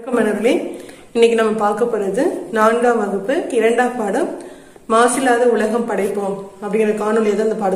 வணக்கம் மாணவர்களே இன்னைக்கு நம்ம பார்க்க போறது நான்காம் வகுப்பு இரண்டாம் பாடம் மாசில்லாத உலகம் படைப்போம் அப்படிங்கிற காணொலியை தான் இந்த பாடம்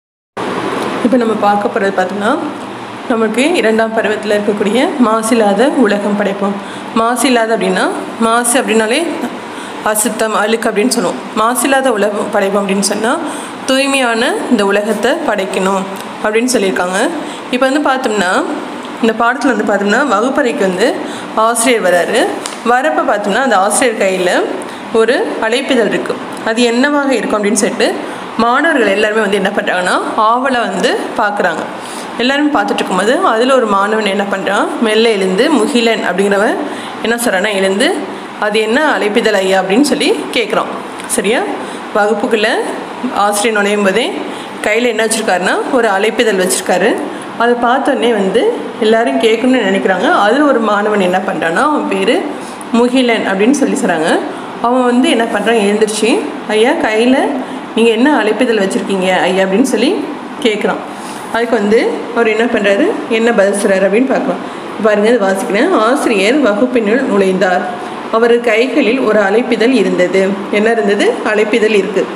இப்போ நம்ம பார்க்க போறது பார்த்தோம்னா நமக்கு இரண்டாம் பருவத்தில் இருக்கக்கூடிய மாசில்லாத உலகம் படைப்போம் மாசில்லாத அப்படின்னா மாசு அப்படின்னாலே அசுத்தம் அழுக்கு அப்படின்னு சொல்லுவோம் மாசில்லாத உலகம் படைப்போம் அப்படின்னு சொன்னால் தூய்மையான இந்த உலகத்தை படைக்கணும் அப்படின்னு சொல்லியிருக்காங்க இப்போ வந்து பார்த்தோம்னா இந்த பாடத்தில் வந்து பார்த்தோம்னா வகுப்பறைக்கு வந்து ஆசிரியர் வராரு வரப்போ பார்த்தோம்னா அந்த ஆசிரியர் கையில் ஒரு அழைப்பிதழ் இருக்குது அது என்னவாக இருக்கும் அப்படின்னு சொல்லிட்டு மாணவர்கள் எல்லாருமே வந்து என்ன பண்ணுறாங்கன்னா ஆவலை வந்து பார்க்குறாங்க எல்லாரும் பார்த்துட்டு இருக்கும்போது அதில் ஒரு மாணவன் என்ன பண்ணுறான் மெல்ல எழுந்து முகிலன் அப்படிங்கிறவன் என்ன சொல்கிறான்னா எழுந்து அது என்ன அழைப்பிதழ் ஐயா அப்படின்னு சொல்லி கேட்குறான் சரியா வகுப்புக்குள்ளே ஆசிரியர் நுழையும் போதே கையில் என்ன வச்சுருக்காருன்னா ஒரு அழைப்பிதழ் வச்சுருக்காரு அதை பார்த்தோன்னே வந்து எல்லாரும் கேட்கணும்னு நினைக்கிறாங்க அதில் ஒரு மாணவன் என்ன பண்ணுறான்னா அவன் பேர் முகிலன் அப்படின்னு சொல்லி சொல்கிறாங்க அவன் வந்து என்ன பண்ணுறான் எழுந்திரிச்சு ஐயா கையில் நீங்கள் என்ன அழைப்பிதழ் வச்சுருக்கீங்க ஐயா அப்படின்னு சொல்லி கேட்குறான் அதுக்கு வந்து அவர் என்ன பண்ணுறாரு என்ன பதில் சொல்கிறார் அப்படின்னு பார்க்கலாம் பாருங்க இது வாசிக்கிறேன் ஆசிரியர் வகுப்பினுள் நுழைந்தார் அவர் கைகளில் ஒரு அழைப்பிதழ் இருந்தது என்ன இருந்தது அழைப்பிதழ் இருக்குது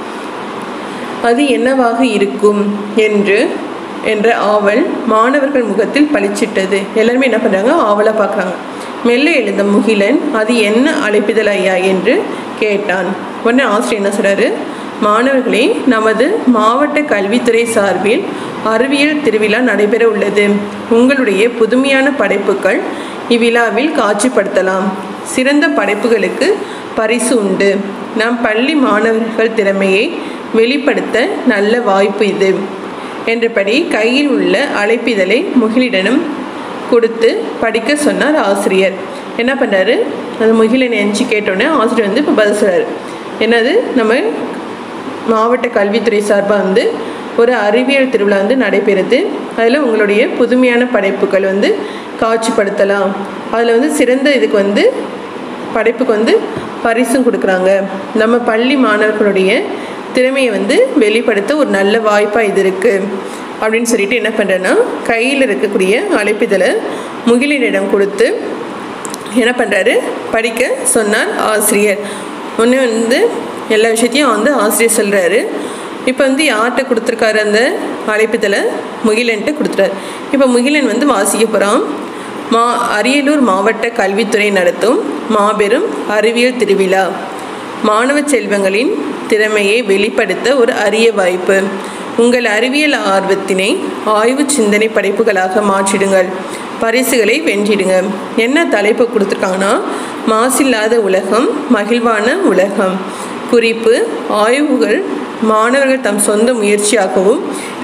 அது என்னவாக இருக்கும் என்று என்ற ஆவல் மாணவர்கள் முகத்தில் பளிச்சிட்டது எல்லாருமே என்ன பண்ணுறாங்க ஆவலாக பார்க்குறாங்க மெல்ல எழுந்த முகிலன் அது என்ன அழைப்பிதழ் ஐயா என்று கேட்டான் உடனே ஆசிரியர் என்ன சொல்கிறாரு மாணவர்களே நமது மாவட்ட கல்வித்துறை சார்பில் அறிவியல் திருவிழா நடைபெற உள்ளது உங்களுடைய புதுமையான படைப்புகள் இவ்விழாவில் காட்சிப்படுத்தலாம் சிறந்த படைப்புகளுக்கு பரிசு உண்டு நம் பள்ளி மாணவர்கள் திறமையை வெளிப்படுத்த நல்ல வாய்ப்பு இது என்றபடி கையில் உள்ள அழைப்பிதழை முகிலிடனும் கொடுத்து படிக்க சொன்னார் ஆசிரியர் என்ன பண்ணுறாரு அந்த முகிலனை எஞ்சி கேட்டோன்னே ஆசிரியர் வந்து இப்போ பதில் சொல்கிறார் என்னது நம்ம மாவட்ட கல்வித்துறை சார்பாக வந்து ஒரு அறிவியல் திருவிழா வந்து நடைபெறுது அதில் உங்களுடைய புதுமையான படைப்புகள் வந்து காட்சிப்படுத்தலாம் அதில் வந்து சிறந்த இதுக்கு வந்து படைப்புக்கு வந்து பரிசும் கொடுக்குறாங்க நம்ம பள்ளி மாணவர்களுடைய திறமையை வந்து வெளிப்படுத்த ஒரு நல்ல வாய்ப்பாக இது இருக்குது அப்படின்னு சொல்லிட்டு என்ன பண்ணுறேன்னா கையில் இருக்கக்கூடிய அழைப்பிதழை முகிலினிடம் கொடுத்து என்ன பண்ணுறாரு படிக்க சொன்னார் ஆசிரியர் ஒன்று வந்து எல்லா விஷயத்தையும் வந்து ஆசிரியர் சொல்கிறாரு இப்போ வந்து யார்கிட்ட கொடுத்துருக்காரு அந்த அழைப்புதலை முகிலன்ட்டு கொடுத்துட்டாரு இப்போ முகிலன் வந்து வாசிக்க போகிறான் மா அரியலூர் மாவட்ட கல்வித்துறை நடத்தும் மாபெரும் அறிவியல் திருவிழா மாணவ செல்வங்களின் திறமையை வெளிப்படுத்த ஒரு அரிய வாய்ப்பு உங்கள் அறிவியல் ஆர்வத்தினை ஆய்வு சிந்தனை படைப்புகளாக மாற்றிடுங்கள் பரிசுகளை வென்றிடுங்க என்ன தலைப்பு கொடுத்துருக்காங்கன்னா மாசில்லாத உலகம் மகிழ்வான உலகம் குறிப்பு ஆய்வுகள் மாணவர்கள் தம் சொந்த முயற்சியாகவும்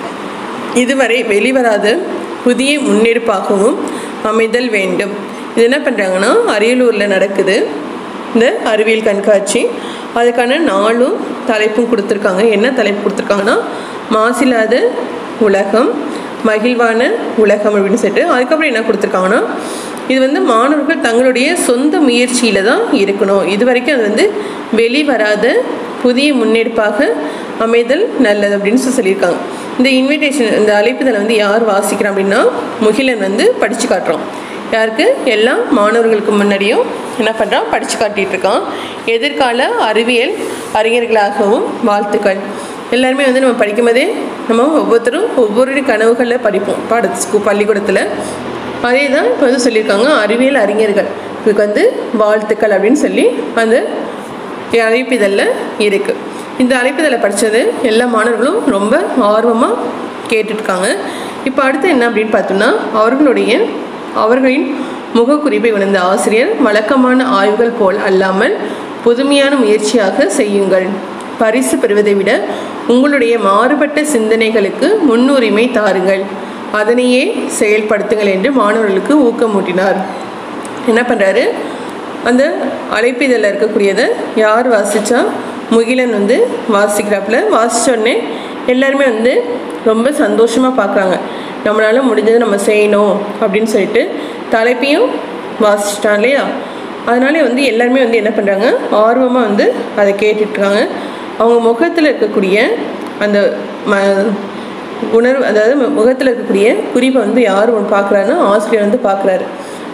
இதுவரை வெளிவராத புதிய முன்னெடுப்பாகவும் அமைதல் வேண்டும் இது என்ன பண்ணுறாங்கன்னா அரியலூரில் நடக்குது இந்த அறிவியல் கண்காட்சி அதுக்கான நாளும் தலைப்பும் கொடுத்துருக்காங்க என்ன தலைப்பு கொடுத்துருக்காங்கன்னா மாசில்லாத உலகம் மகிழ்வான உலகம் அப்படின்னு சொல்லிட்டு அதுக்கப்புறம் என்ன கொடுத்துருக்காங்கன்னா இது வந்து மாணவர்கள் தங்களுடைய சொந்த முயற்சியில் தான் இருக்கணும் இது வரைக்கும் அது வந்து வெளிவராத புதிய முன்னெடுப்பாக அமைதல் நல்லது அப்படின்னு சொல்லி சொல்லியிருக்காங்க இந்த இன்விடேஷன் இந்த அழைப்புதலை வந்து யார் வாசிக்கிறான் அப்படின்னா முகிலன் வந்து படித்து காட்டுறோம் யாருக்கு எல்லா மாணவர்களுக்கு முன்னாடியும் என்ன பண்ணுறான் படித்து காட்டிகிட்டு இருக்கான் எதிர்கால அறிவியல் அறிஞர்களாகவும் வாழ்த்துக்கள் எல்லாருமே வந்து நம்ம படிக்கும்போதே நம்ம ஒவ்வொருத்தரும் ஒவ்வொரு கனவுகளில் படிப்போம் பாட ஸ்கூ பள்ளிக்கூடத்தில் அதே தான் இப்போ வந்து சொல்லியிருக்காங்க அறிவியல் அறிஞர்கள் இதுக்கு வந்து வாழ்த்துக்கள் அப்படின்னு சொல்லி அந்த அழைப்பிதழில் இருக்குது இந்த அழைப்பிதழை படித்தது எல்லா மாணவர்களும் ரொம்ப ஆர்வமாக கேட்டுட்ருக்காங்க இப்போ அடுத்து என்ன அப்படின்னு பார்த்தோம்னா அவர்களுடைய அவர்களின் முகக்குறிப்பை உணர்ந்த ஆசிரியர் வழக்கமான ஆய்வுகள் போல் அல்லாமல் புதுமையான முயற்சியாக செய்யுங்கள் பரிசு பெறுவதை விட உங்களுடைய மாறுபட்ட சிந்தனைகளுக்கு முன்னுரிமை தாருங்கள் அதனையே செயல்படுத்துங்கள் என்று மாணவர்களுக்கு ஊக்கமூட்டினார் என்ன பண்ணுறாரு அந்த அழைப்பிதழில் இருக்கக்கூடியதை யார் வாசித்தா முகிலன் வந்து வாசிக்கிறாப்புல வாசித்தோடனே எல்லாருமே வந்து ரொம்ப சந்தோஷமாக பார்க்குறாங்க நம்மளால் முடிஞ்சதை நம்ம செய்யணும் அப்படின்னு சொல்லிட்டு தலைப்பையும் வாசிச்சிட்டான் இல்லையா அதனாலே வந்து எல்லாருமே வந்து என்ன பண்ணுறாங்க ஆர்வமாக வந்து அதை கேட்டுட்ருக்காங்க அவங்க முகத்தில் இருக்கக்கூடிய அந்த ம உணர்வு அதாவது முகத்தில் இருக்கக்கூடிய குறிப்பை வந்து யார் பார்க்குறாருன்னா ஆசிரியர் வந்து பார்க்குறாரு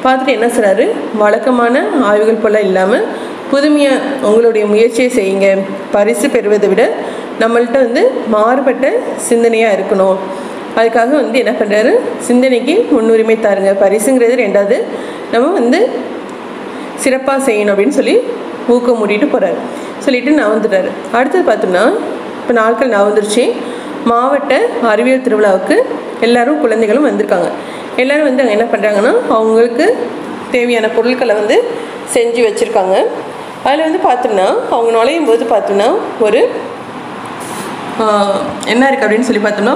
பார்த்துட்டு என்ன சொல்கிறாரு வழக்கமான ஆய்வுகள் போல இல்லாமல் புதுமையாக உங்களுடைய முயற்சியை செய்யுங்க பரிசு பெறுவதை விட நம்மள்ட்ட வந்து மாறுபட்ட சிந்தனையாக இருக்கணும் அதுக்காக வந்து என்ன பண்ணுறாரு சிந்தனைக்கு முன்னுரிமை தாருங்க பரிசுங்கிறது ரெண்டாவது நம்ம வந்து சிறப்பாக செய்யணும் அப்படின்னு சொல்லி ஊக்கம் மூட்டிட்டு போகிறாரு சொல்லிட்டு நான் வந்துட்டாரு அடுத்தது பார்த்தோம்னா இப்போ நாட்கள் நான் வந்துருச்சு மாவட்ட அறிவியல் திருவிழாவுக்கு எல்லாரும் குழந்தைகளும் வந்திருக்காங்க எல்லாரும் வந்து அங்கே என்ன பண்ணுறாங்கன்னா அவங்களுக்கு தேவையான பொருட்களை வந்து செஞ்சு வச்சுருக்காங்க அதில் வந்து பார்த்தோம்னா அவங்க நுழையும் போது பார்த்தோம்னா ஒரு ஆஹ், என்ன இருக்குது அப்படின்னு சொல்லி பார்த்தோம்னா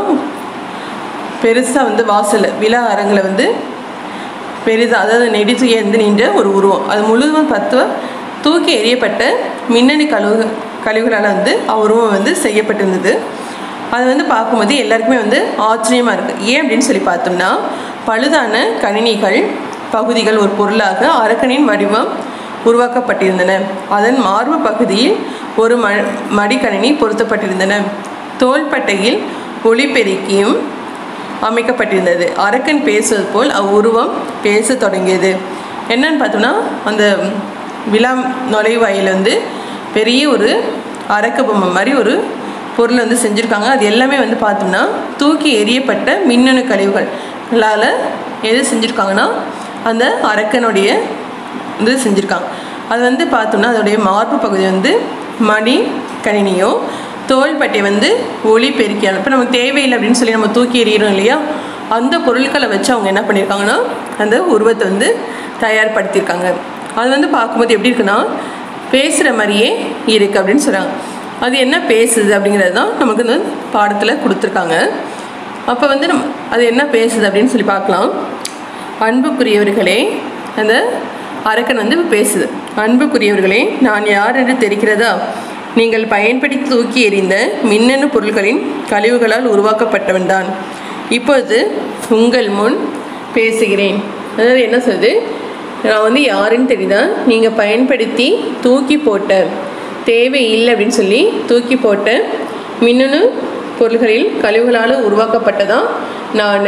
பெருசாக வந்து வாசல் விழா அரங்கில் வந்து பெரிதாக அதாவது நெடிச்சு ஏந்து நின்ற ஒரு உருவம் அது முழுவதும் பத்து தூக்கி எறியப்பட்ட மின்னணு கழிவு கழிவுகளால் வந்து உருவம் வந்து செய்யப்பட்டிருந்தது அது வந்து பார்க்கும்போது எல்லாருக்குமே வந்து ஆச்சரியமாக இருக்குது ஏன் அப்படின்னு சொல்லி பார்த்தோம்னா பழுதான கணினிகள் பகுதிகள் ஒரு பொருளாக அரக்கனின் வடிவம் உருவாக்கப்பட்டிருந்தன அதன் மார்பு பகுதியில் ஒரு ம மடிக்கணினி பொருத்தப்பட்டிருந்தன தோள்பட்டையில் ஒளிபெருக்கியும் அமைக்கப்பட்டிருந்தது அரக்கன் பேசுவது போல் அவ்வுருவம் பேசத் தொடங்கியது என்னன்னு பார்த்தோம்னா அந்த விழா நுழைவாயில் வந்து பெரிய ஒரு அரக்க பொம்மை மாதிரி ஒரு பொருள் வந்து செஞ்சுருக்காங்க அது எல்லாமே வந்து பார்த்தோம்னா தூக்கி எறியப்பட்ட மின்னணு கழிவுகளால் எது செஞ்சுருக்காங்கன்னா அந்த அரக்கனுடைய இது செஞ்சுருக்காங்க அது வந்து பார்த்தோம்னா அதோடைய மார்பு பகுதி வந்து மணி கணினியோ தோள்பட்டை வந்து ஒளி பெருக்கியால் இப்போ நமக்கு தேவையில்லை அப்படின்னு சொல்லி நம்ம தூக்கி எறிகிறோம் இல்லையா அந்த பொருட்களை வச்சு அவங்க என்ன பண்ணியிருக்காங்கன்னா அந்த உருவத்தை வந்து தயார்படுத்தியிருக்காங்க அது வந்து பார்க்கும்போது எப்படி இருக்குன்னா பேசுகிற மாதிரியே இருக்குது அப்படின்னு சொல்கிறாங்க அது என்ன பேசுது அப்படிங்கிறது தான் நமக்கு இந்த பாடத்தில் கொடுத்துருக்காங்க அப்போ வந்து நம்ம அது என்ன பேசுது அப்படின்னு சொல்லி பார்க்கலாம் அன்புக்குரியவர்களே அந்த அரக்கன் வந்து இப்ப பேசுது அன்புக்குரியவர்களே நான் யார் என்று தெரிகிறதா நீங்கள் பயன்படுத்தி தூக்கி எறிந்த மின்னணு பொருட்களின் கழிவுகளால் உருவாக்கப்பட்டவன் தான் இப்பொழுது உங்கள் முன் பேசுகிறேன் அதாவது என்ன சொல்லுது நான் வந்து யாருன்னு தெரியுதா நீங்கள் பயன்படுத்தி தூக்கி போட்ட தேவை இல்லை அப்படின்னு சொல்லி தூக்கி போட்ட மின்னணு பொருள்களில் கழிவுகளால் உருவாக்கப்பட்டதான் நான்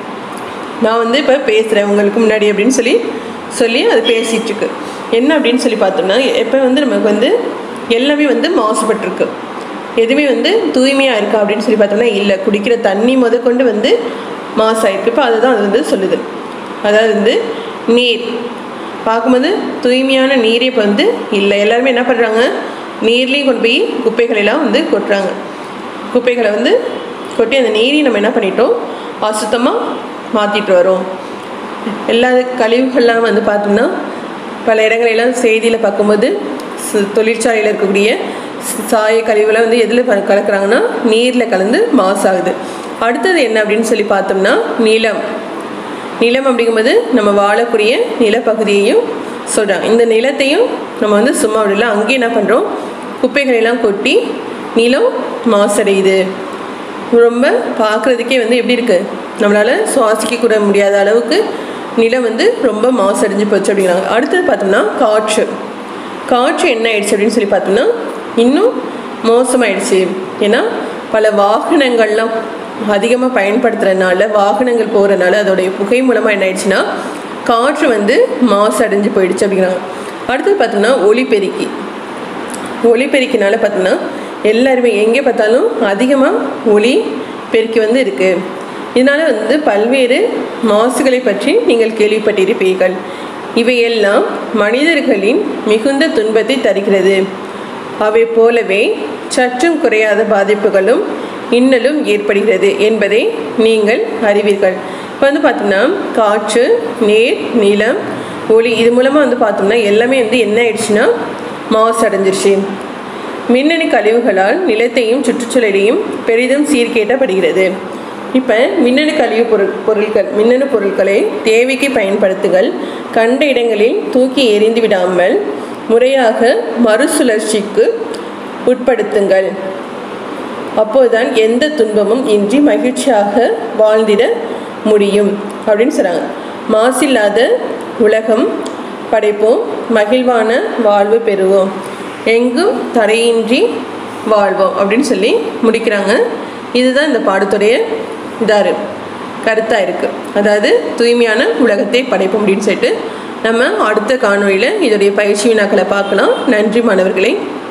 நான் வந்து இப்போ பேசுகிறேன் உங்களுக்கு முன்னாடி அப்படின்னு சொல்லி சொல்லி அது பேசிகிட்டு இருக்கு என்ன அப்படின்னு சொல்லி பார்த்தோம்னா எப்போ வந்து நமக்கு வந்து எல்லாமே வந்து மாசுபட்டிருக்கு எதுவுமே வந்து தூய்மையாக இருக்கா அப்படின்னு சொல்லி பார்த்தோம்னா இல்லை குடிக்கிற தண்ணி முதற்கொண்டு வந்து மாசாயிருக்கு இப்போ அதுதான் அது வந்து சொல்லுது அதாவது வந்து நீர் பார்க்கும்போது தூய்மையான நீரே இப்போ வந்து இல்லை எல்லாருமே என்ன பண்ணுறாங்க நீர்லேயும் கொண்டு போய் குப்பைகளெல்லாம் வந்து கொட்டுறாங்க குப்பைகளை வந்து கொட்டி அந்த நீரையும் நம்ம என்ன பண்ணிட்டோம் அசுத்தமாக மாற்றிட்டு வரோம் எல்லா கழிவுகள்லாம் வந்து பார்த்தோம்னா பல இடங்களெல்லாம் செய்தியில் பார்க்கும்போது ச- தொழிற்சாலையில் இருக்கக்கூடிய ச- சாய கழிவுகளை வந்து எதில் ப- கலக்குறாங்கன்னா நீரில் கலந்து மாசாகுது அடுத்தது என்ன அப்படின்னு சொல்லி பார்த்தோம்னா நிலம் நிலம் அப்படிங்கும்போது நம்ம வாழக்கூடிய நிலப்பகுதியையும் சொல்கிறாங்க இந்த நிலத்தையும் நம்ம வந்து சும்மா விடல அங்கேயே என்ன பண்ணுறோம் குப்பைகளை எல்லாம் கொட்டி நிலம் மாசடையுது ரொம்ப பார்க்குறதுக்கே வந்து எப்படி இருக்குது நம்மளால் சுவாசிக்க கூட முடியாத அளவுக்கு நிலம் வந்து ரொம்ப மாசடைஞ்சு போச்சு அப்படிங்கிறாங்க அடுத்தது பார்த்தோம்னா காற்று காற்று என்ன ஆயிடுச்சு அப்படின்னு சொல்லி பார்த்தோம்னா இன்னும் மோசமாயிடுச்சு ஏன்னா பல வாகனங்கள்லாம் அதிகமாக பயன்படுத்துறதுனால வாகனங்கள் போகிறனால அதோடைய புகை மூலமாக என்ன ஆயிடுச்சுன்னா காற்று வந்து மாசடைஞ்சு போயிடுச்சு அப்படிங்கிறாங்க அடுத்தது பார்த்தோம்னா ஒலிபெருக்கி ஒலிபெருக்கினால பார்த்தோம்னா எல்லாருமே எங்கே பார்த்தாலும் அதிகமாக ஒலி பெருக்கி வந்து இருக்குது இதனால் வந்து பல்வேறு மாசுகளை பற்றி நீங்கள் கேள்விப்பட்டிருப்பீர்கள் இவையெல்லாம் மனிதர்களின் மிகுந்த துன்பத்தை தருகிறது அவை போலவே சற்றும் குறையாத பாதிப்புகளும் இன்னலும் ஏற்படுகிறது என்பதை நீங்கள் அறிவீர்கள் இப்போ வந்து பார்த்தோம்னா காற்று நீர் நிலம் ஒளி இது மூலமாக வந்து பார்த்தோம்னா எல்லாமே வந்து என்ன ஆயிடுச்சுன்னா மாசடைஞ்சிருச்சு மின்னணு கழிவுகளால் நிலத்தையும் சுற்றுச்சூழலையும் பெரிதும் சீர்கேட்டப்படுகிறது இப்போ மின்னணு கழிவு பொருள் பொருட்கள் மின்னணு பொருட்களை தேவைக்கு பயன்படுத்துங்கள் கண்ட இடங்களில் தூக்கி எறிந்து விடாமல் முறையாக மறுசுழற்சிக்கு உட்படுத்துங்கள் அப்போதுதான் எந்த துன்பமும் இன்றி மகிழ்ச்சியாக வாழ்ந்திட முடியும் அப்படின்னு சொல்கிறாங்க மாசில்லாத உலகம் படைப்போம் மகிழ்வான வாழ்வு பெறுவோம் எங்கும் தடையின்றி வாழ்வோம் அப்படின்னு சொல்லி முடிக்கிறாங்க இதுதான் இந்த பாடத்துடைய இதாரு கருத்தாக இருக்குது அதாவது தூய்மையான உலகத்தை படைப்போம் அப்படின்னு சொல்லிட்டு நம்ம அடுத்த காணொளியில் இதோடைய பயிற்சி வினாக்களை பார்க்கலாம் நன்றி மாணவர்களே